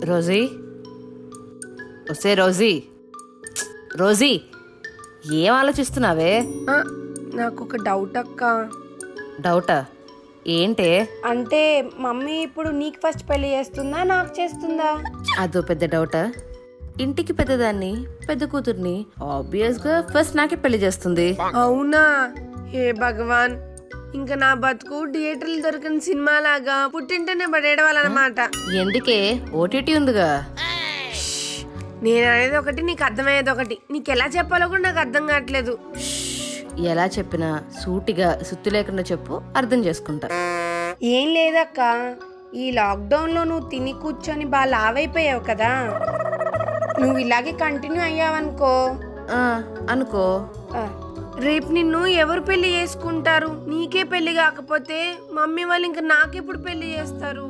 Rosie వస్తే Rosie Rosie ఏం ఆలోచిస్తున్నావే ఆ, నాకు ఒక డౌట్ అక్క డౌటా ఏంటే అంటే మమ్మీ ఇప్పుడు నీకు ఫస్ట్ పెళ్లి చేస్తుందా నాకు చేస్తుందా అదో పెద్ద డౌటా ఇంటికి పెద్దదాన్ని పెద్ద కూతుర్ని ఆబ్వియస్ గా ఫస్ట్ నాకే పెళ్లి చేస్తుంది అవునా హే భగవాన్ ఇంకా నా బతుకు థియేటర్లు దొరికిన సినిమా లాగా పుట్టింటేనే పడేయడవాలన్నమాట ఎందుకే ఓటీటీ ఉందిగా నేను అనేది ఒకటి నీకు అర్థమయ్యేది ఒకటి నీకు ఎలా చెప్పాలో కూడా నాకు అర్థం కావట్లేదు ఎలా చెప్పినా సూటిగా సుత్తి లేకుండా చెప్పు అర్థం చేసుకుంటా ఏం లేదక్క ఈ లాక్డౌన్ లో నువ్వు తిని కూర్చొని బాగా లావైపోయావు కదా నువ్వు ఇలాగే కంటిన్యూ అయ్యావనుకో ఆ, అనుకో ఆ, రేపు నిన్ను ఎవరు పెళ్లి చేసుకుంటారు నీకే పెళ్లి కాకపోతే మమ్మీ వాళ్ళు ఇంకా నాకెప్పుడు పెళ్లి చేస్తారు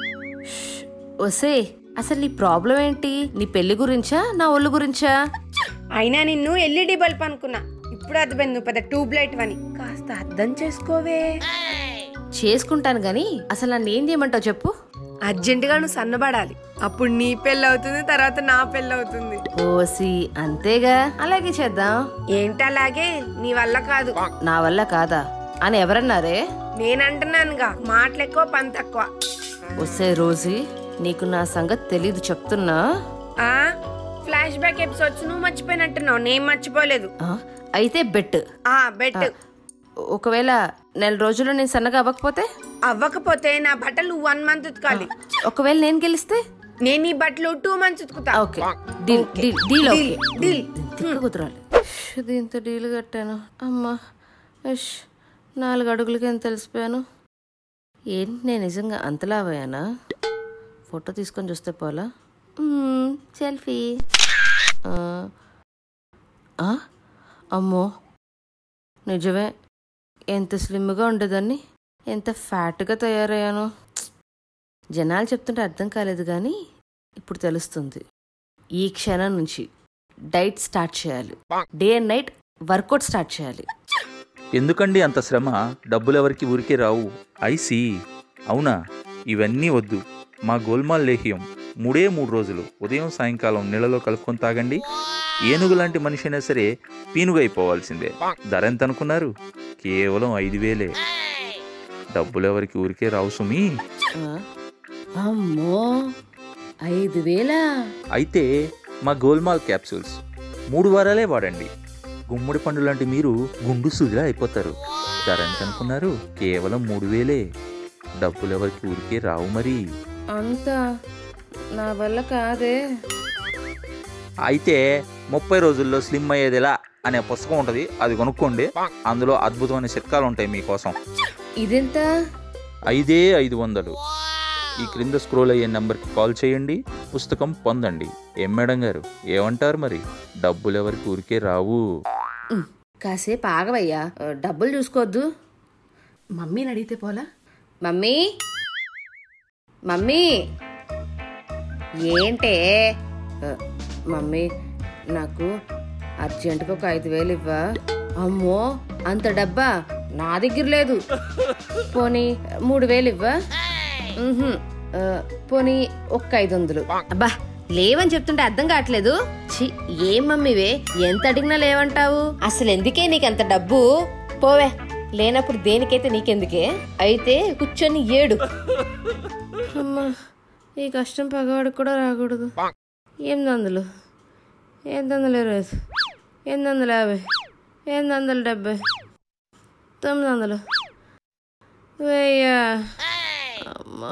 ఒసే అసలు నీ ప్రాబ్లం ఏంటి నీ పెళ్లి గురించా నా ఒళ్ళు గురించా అయినా నిన్ను ఎల్ఈడి బల్బ్ అనుకున్నా ఇప్పుడు అర్థమైంది నువ్వు పెద్ద ట్యూబ్ లైట్ అని కాస్త అర్థం చేసుకోవే చేసుకుంటాను గాని అసలు నన్ను ఏం చేయమంటావు చెప్పు అర్జెంటుగా నువ్వు సన్నబడాలి అప్పుడు నీ పెళ్ళి అవుతుంది తర్వాత నా పెళ్ళి అవుతుంది ఓసి అంతేగా అలాగే చేద్దాం ఏంటి అలాగే నీ వల్ల కాదు నా వల్ల కాదా అని ఎవరన్నారే నేనంటున్నానుగా మాటలు ఎక్కువ పని తక్కువ వస్తే రోజీ నీకు నా సంగతి తెలీదు చెప్తున్నా ఆ ఫ్లాష్ బ్యాక్ ఎపిసోడ్స్ నువ్వు మర్చిపోయినట్టున్నావు నేను మర్చిపోలేదు ఆ, అయితే బెట్ ఆ బెట్ ఒకవేళ నెల రోజుల్లో నేను సన్నగా అవ్వకపోతే అవ్వకపోతే నా బట్టలు వన్ మంత్ ఉతకాలి ఒకవేళ నేను గెలిస్తే నేను ఈ బట్టలు టూ మంత్స్ ఉతుకుతా okay deal deal deal okay deal తిక్క కుదరాలి దీంతో డీల్ కట్టాను అమ్మా ఇష్ నాలుగు అడుగులకి ఎంత తెలిసిపోయాను ఏంటి నేను నిజంగా అంతలా అయ్యానా ఫోటో తీసుకొని చూస్తే పోలా మ్మ్, సెల్ఫీ ఆ, ఆ, అమ్మో నిజమే ఎంత స్లిమ్గా ఉండేదాన్ని ఎంత ఫ్యాట్గా తయారయ్యాను జనాలు చెప్తుంటే అర్థం కాలేదు కానీ ఇప్పుడు తెలుస్తుంది ఈ క్షణం నుంచి డైట్ స్టార్ట్ చేయాలి day and night workout start చేయాలి ఎందుకండి అంత శ్రమ డబ్బులు ఎవరికి ఊరికే రావు ఐసి అవునా ఇవన్నీ వద్దు మా గోల్మాల్ లేహ్యం మూడే మూడు రోజులు ఉదయం సాయంకాలం నీళ్ళలో కలుపుకొని తాగండి ఏనుగు లాంటి మనిషి అయినా సరే పీనుగు అయిపోవాల్సిందే ధర ఎంత అనుకున్నారు కేవలం ఐదు వేలే డబ్బులు ఎవరికి ఊరికే రావు సుమి ఆ? అమ్మో ఐదు వేలా అయితే మా గోల్మాల్ క్యాప్సూల్స్ మూడు వారాలే వాడండి గుమ్మడి పండు లాంటి మీరు గుండు సుదిలా అయిపోతారు ధర ఎంత అనుకున్నారు కేవలం మూడు వేలే డబ్బులు ఎవరికి ఊరికే రావు మరి అంత నా వల్ల కాదే అయితే ముప్పై రోజుల్లో స్లిమ్ అయ్యేదిలా అనే పుస్తకం ఉంటుంది అది కొనుక్కోండి అందులో అద్భుతమైన చిట్కాలు ఉంటాయి మీకోసం ఇదెంత ఐదే ఐదు వందలు ఈ క్రింద స్క్రోల్ అయ్యే నెంబర్కి కాల్ చేయండి పుస్తకం పొందండి ఏం మేడం గారు ఏమంటారు మరి డబ్బులు ఎవరికి ఊరికే రావు ఉమ్, కాసేపు ఆగవయ్యా ఆ, డబ్బులు చూసుకోవద్దు మమ్మీని అడిగితే పోలా మమ్మీ మమ్మీ ఏంటే ఆ, మమ్మీ నాకు అర్జెంటుగా ఒక ఐదు వేలు ఇవ్వా అమ్మో అంత డబ్బా నా దగ్గర లేదు పోనీ మూడు వేలు ఇవ్వా ఉహుం, ఆ, పోనీ ఒక్క ఐదు వందలు అబ్బా లేవని చెప్తుంటే అర్థం కావట్లేదు ఛీ, ఏం మమ్మీవే ఎంత అడిగినా లేవంటావు అసలు ఎందుకే నీకు అంత డబ్బు పోవే లేనప్పుడు దేనికైతే నీకెందుకే అయితే కూర్చొని ఏడు అమ్మా ఈ కష్టం పగవాడికి కూడా రాకూడదు ఎనిమిది వందలు ఎనిమిది వందల ఇరవై ఐదు ఎనిమిది వందల యాభై ఎనిమిది వందల డెబ్బై తొమ్మిది వందలు వెయ్యా అమ్మా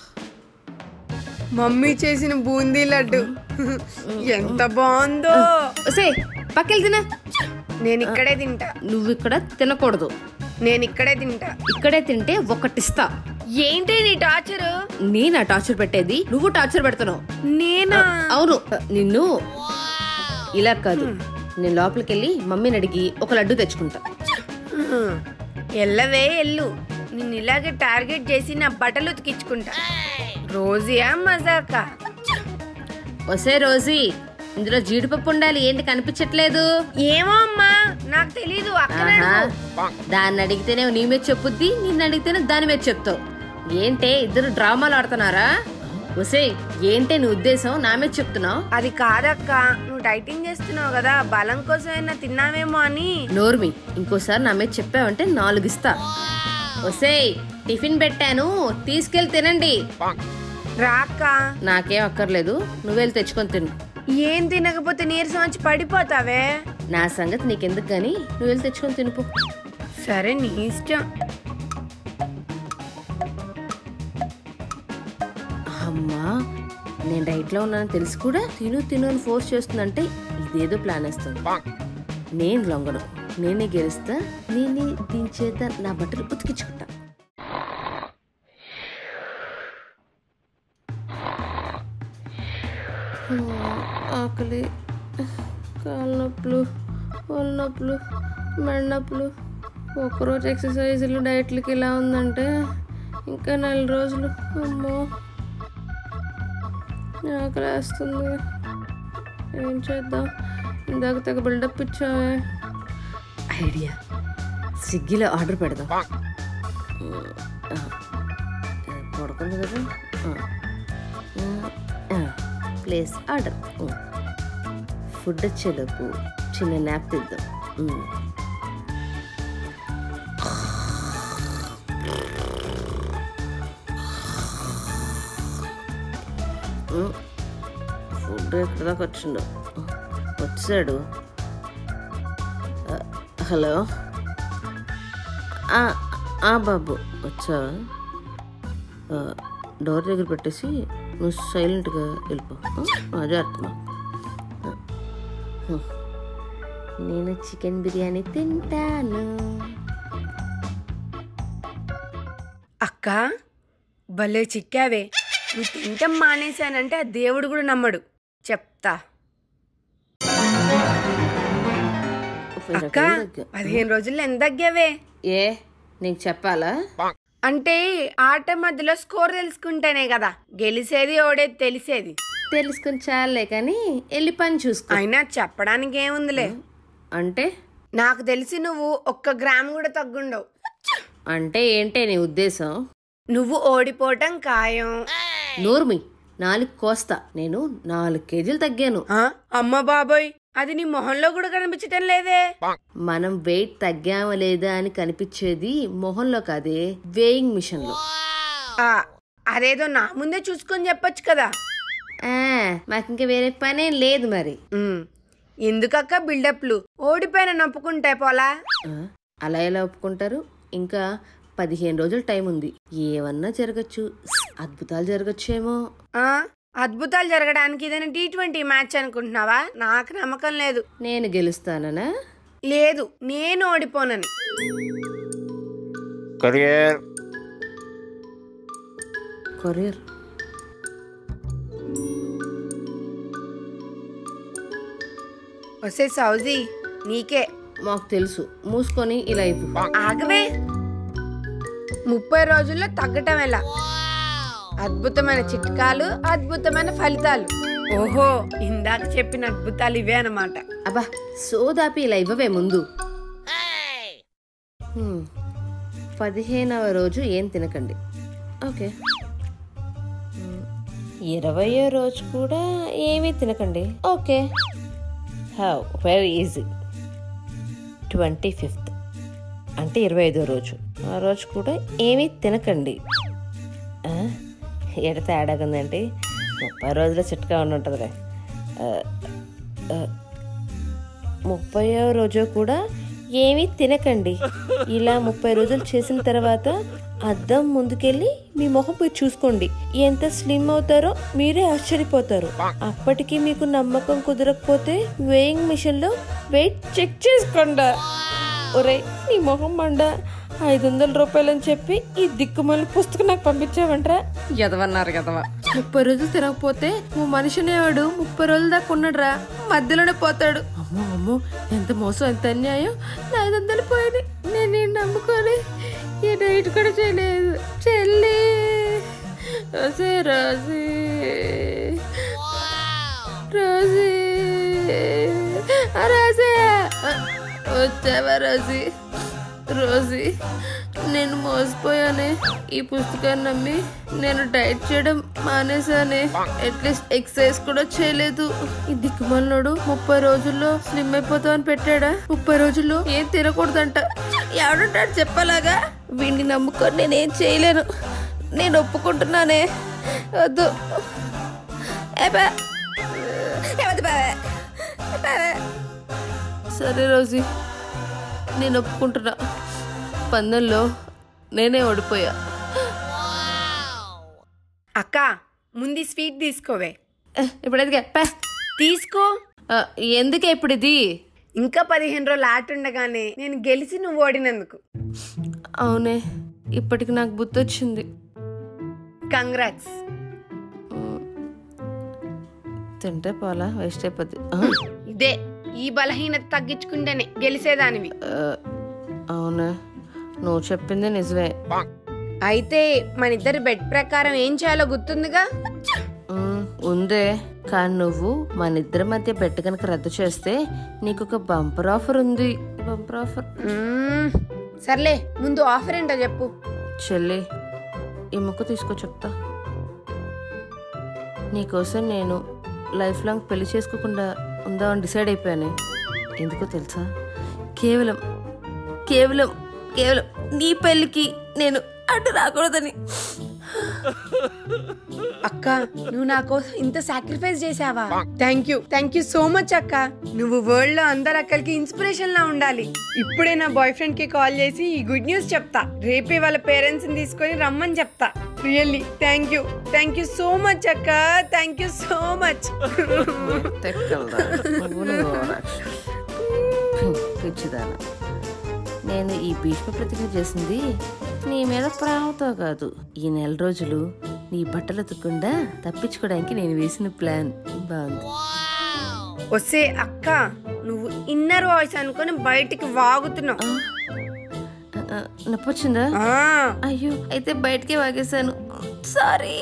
మమ్మీ చేసిన బూందీ లడ్డు ఎంత బాగుందో సే పక్కకి తిన నేను ఇక్కడే తింటా నువ్వు ఇక్కడ తినకూడదు నేను ఇక్కడే తింటా ఇక్కడే తింటే ఒకటిస్తా ఏంటి నీ టార్చరు నేనా టార్చర్ పెట్టేది నువ్వు టార్చర్ పెడుతున్నావు నేనా అవును నిన్ను ఇలా కాదు నేను లోపలికి వెళ్ళి మమ్మీని అడిగి ఒక లడ్డు తెచ్చుకుంటా హ్మ్. ఎల్లవే ఎల్లు నిన్ను ఇలాగే టార్గెట్ చేసి నా బట్టలు ఉతికించుకుంటా రోజుయా మజాకా వసే రోజీ ఇందులో జీడిపప్పు ఉండాలి ఏంటి కనిపించట్లేదు ఏమో అమ్మా నాకు తెలీదు అక్కడ ఆహా. దాన్ని అడిగితేనే నీ మీద చెప్పుద్ది నిన్ను అడిగితేనే దాని మీద చెప్తావు ఏంటే ఇద్దరు డ్రామాలు ఆడుతున్నారా ఒసే ఏంటే నీ ఉద్దేశం నా మీద చెప్తున్నావు అది కాదక్క నువ్వు డైటింగ్ చేస్తున్నావు కదా బలం కోసం ఏమైనా తిన్నావేమో అని నోర్మి ఇంకోసారి నా మీద చెప్పావంటే నాలుగు ఇస్తా ఒసేయ్ టిఫిన్ పెట్టాను తీసుకెళ్ళి తినండి రాక్క నాకేం అక్కర్లేదు నువ్వెళ్ళి తెచ్చుకొని తిను ఏం తినకపోతే నీరసం వచ్చి పడిపోతావే నా సంగతి నీకెందుకు కానీ నువ్వెళ్ళి తెచ్చుకొని తినుపో సరే నీ ఇష్టం అమ్మా నేను డైట్లో ఉన్నానని తెలిసి కూడా తిను తిను అని ఫోర్స్ చేస్తుందంటే ఇదేదో ప్లాన్ వేస్తుంది నేను లొంగను నేనే గెలుస్తా నేనే దీని చేత నా బట్టలు ఉతికించుకుంటా ఆకలి కాళ్ళ నొప్పులు ఒళ్ళు నొప్పులు మెడ నొప్పులు ఒకరోజు ఎక్సర్సైజులు డైట్లకి ఇలా ఉందంటే ఇంకా నెల రోజులు అమ్మో ఆకలి వేస్తుంది ఏం చేద్దాం ఇందాక తెగ బిల్డప్ ఇచ్చావే ఐడియా స్విగ్గీలో ఆర్డర్ పెడదాం ఆ, పడుకుంది కదా ప్లేస్ ఆర్డర్ ఫుడ్ వచ్చేలోపు చిన్న నాప్ తీద్దాం ఉమ్. ఉమ్. ఫుడ్ ఎక్కడ దాకా వచ్చిండు వచ్చాడు ఆ, హలో ఆ, ఆ బాబు వచ్చావా ఆ, డోర్ దగ్గర పెట్టేసి నువ్వు సైలెంట్గా వెళ్ళిపో ఆ, జాగ్రత్త ఆ, హ్మ్. నేను చికెన్ బిర్యానీ తింటాను అక్క భలే చిక్కావే నువ్వు తింటాం మానేశానంటే ఆ దేవుడు కూడా నమ్మడు చెప్తా అక్క పదిహేను రోజుల్లో ఎంత తగ్గావే ఏ నీకు చెప్పాలా అంటే ఆట మధ్యలో స్కోర్ తెలుసుకుంటేనే కదా గెలిసేది ఓడేది తెలిసేది తెలుసుకుని చాలే కానీ వెళ్ళి పని చూసుకో అయినా చెప్పడానికి ఏముందిలే అంటే నాకు తెలిసి నువ్వు ఒక్క గ్రామ్ కూడా తగ్గుండవు అంటే ఏంటే నీ ఉద్దేశం నువ్వు ఓడిపోవటం ఖాయం నూర్మి నాలుగు కోస్తా నేను నాలుగు కేజీలు తగ్గాను ఆ, అమ్మ బాబోయ్ అది నీ మొహంలో కూడా కనిపించటం లేదే మనం వెయిట్ తగ్గామా లేదా అని కనిపించేది మొహంలో కాదే వేయింగ్ మిషన్ లో ఆ, అదేదో నా ముందే చూసుకొని చెప్పొచ్చు కదా ఆ, మాకింక వేరే పనేం లేదు మరి ఉమ్, ఎందుకక్క బిల్డప్లు ఓడిపోయిన నొప్పుకుంటే పోలా ఆ, అలా ఎలా ఒప్పుకుంటారు ఇంకా పదిహేను రోజులు టైం ఉంది ఏమన్నా జరగచ్చు అద్భుతాలు జరగచ్చేమో ఆ, అద్భుతాలు జరగడానికి ఇదేనా టీ ట్వంటీ మ్యాచ్ అనుకుంటున్నావా నాకు నమ్మకం లేదు నేను గెలుస్తాననా లేదు నేను ఓడిపోనని కొరియర్ కొరియర్ వసే సౌజీ నీకే మాకు తెలుసు మూసుకొని ఇలా ఇవ్వు ఆగవే ముప్పై రోజుల్లో తగ్గటం ఎలా అద్భుతమైన చిట్కాలు అద్భుతమైన ఫలితాలు ఓహో ఇందాక చెప్పిన అద్భుతాలు ఇవే అన్నమాట అబ్బా సోదాపి ఇలా ఇవ్వవే ముందు హ్మ్. పదిహేనవ రోజు ఏం తినకండి ఓకే హ్మ్. ఇరవయో రోజు కూడా ఏమీ తినకండి okay how very easy twenty fifth అంటే ఇరవై ఐదో రోజు ఆ రోజు కూడా ఏమీ తినకండి ఆ? ఎడ తేడాగా ఉందండి ముప్పై రోజుల చిట్కా ఉండి ఉంటుందిలే ఆ, ఆ, ముప్పయో రోజు కూడా ఏమీ తినకండి ఇలా ముప్పై రోజులు చేసిన తర్వాత అద్దం ముందుకెళ్ళి మీ మొహం పోయి చూసుకోండి ఎంత స్లిమ్ అవుతారో మీరే ఆశ్చర్యపోతారు అప్పటికి మీకు నమ్మకం కుదరకపోతే వేయింగ్ మిషన్ లో వెయిట్ చెక్ చేసుకోండి ఒరే నీ మొహం మండ ఐదు వందల రూపాయలు అని చెప్పి ఈ దిక్కుమల్లి పుస్తకం నాకు పంపించావంట్రా ఎదవన్నారు కదవా ముప్పై రోజులు తినకపోతే ఓ మనిషినేవాడు ముప్పై రోజుల దాకా ఉన్నాడురా మధ్యలోనే పోతాడు అమ్మో అమ్మో ఎంత మోసం ఎంత అన్యాయం నా ఐదు వందలు పోయింది నేను ఈ నమ్ముకొని ఈ డైట్ కూడా చేయలేదు చెల్లి రోజీ రోజీ రోజీ ఆ, రోజీ ఆ, వచ్చావా రోజీ రోజీ నేను మోసపోయానే ఈ పుస్తకాన్ని నమ్మి నేను డైట్ చేయడం మానేశానే అట్లీస్ట్ ఎక్సర్సైజ్ కూడా చేయలేదు ఈ దిక్కుమల్లోడు ముప్పై రోజుల్లో స్లిమ్ అయిపోతావు అని పెట్టాడా ముప్పై రోజుల్లో ఏం తినకూడదంట ఎవడంటాడు చెప్పలాగా వీడిని నమ్ముకొని నేనేం చేయలేను నేను ఒప్పుకుంటున్నానే వద్దు ఏబే. ఏ వద్దు బావే. బావే. సరే రోజీ నేను ఒప్పుకుంటున్నా పందెంలో నేనే ఓడిపోయా అక్క ముందు ఈ స్వీట్ తీసుకోవే ఏ, ఇప్పుడు ఎదిగా పే. తీసుకో ఆ, ఎందుకే ఇప్పుడు ఇది ఇంకా పదిహేను రోజులు ఆట ఉండగానే నేను గెలిచి నువ్వు ఓడినందుకు అవునే ఇప్పటికి నాకు బుద్ధి వచ్చింది కంగ్రాట్స్ తింటే పోలా వేస్ట్ అయిపోద్ది ఆ, ఇదే ఈ బలహీనత తగ్గించుకుంటేనే గెలిచేదానివి ఆ, అవునే నువ్వు చెప్పింది నిజమే అయితే మన ఇద్దరి బెడ్ ప్రకారం ఏం చేయాలో గుర్తుందిగా ఉమ్, ఉందే కానీ నువ్వు మన ఇద్దరి మధ్య బెట్ కనుక రద్దు చేస్తే నీకు ఒక బంపర్ ఆఫర్ ఉంది బంపర్ ఆఫర్ మ్మ్. సర్లే ముందు ఆఫర్ ఏంటో చెప్పు చెల్లి ఈ ముక్క తీసుకో చెప్తా నీకోసం నేను లైఫ్ లాంగ్ పెళ్లి చేసుకోకుండా ఉందామని డిసైడ్ అయిపోయాను ఎందుకో తెలుసా కేవలం కేవలం కేవలం నీ పెళ్ళికి నేను అడ్డు రాకూడదని అక్క నువ్వు నా కోసం ఇంత సాక్రిఫైస్ చేసావా thank you thank you so much అక్క నువ్వు వరల్డ్ లో అందరు అక్కడికి ఇన్స్పిరేషన్ లా ఉండాలి ఇప్పుడే నా బాయ్ ఫ్రెండ్ కి కాల్ చేసి ఈ గుడ్ న్యూస్ చెప్తా రేపే వాళ్ళ పేరెంట్స్ ని తీసుకొని రమ్మని చెప్తా really thank you thank you so much అక్క థ్యాంక్ యూ సో మచ్ తెక్కలరా నువ్వు నీ ఓవరాక్షన్. పిచ్చిదాన నేను ఈ భీష్మ ప్రతిజ్ఞ చేసింది నీ మీద ప్రేమతో కాదు ఈ నెల రోజులు నీ బట్టలు ఉతకకుండా తప్పించుకోవడానికి నేను వేసిన ప్లాన్ బాగుంది వస్తే అక్క నువ్వు ఇన్నర్ వాయిస్ అనుకొని బయటికి వాగుతున్నావు ఆ, ఆ, నొప్పి వచ్చిందా ఆ, అయ్యో అయితే బయటకే వాగేశాను సారీ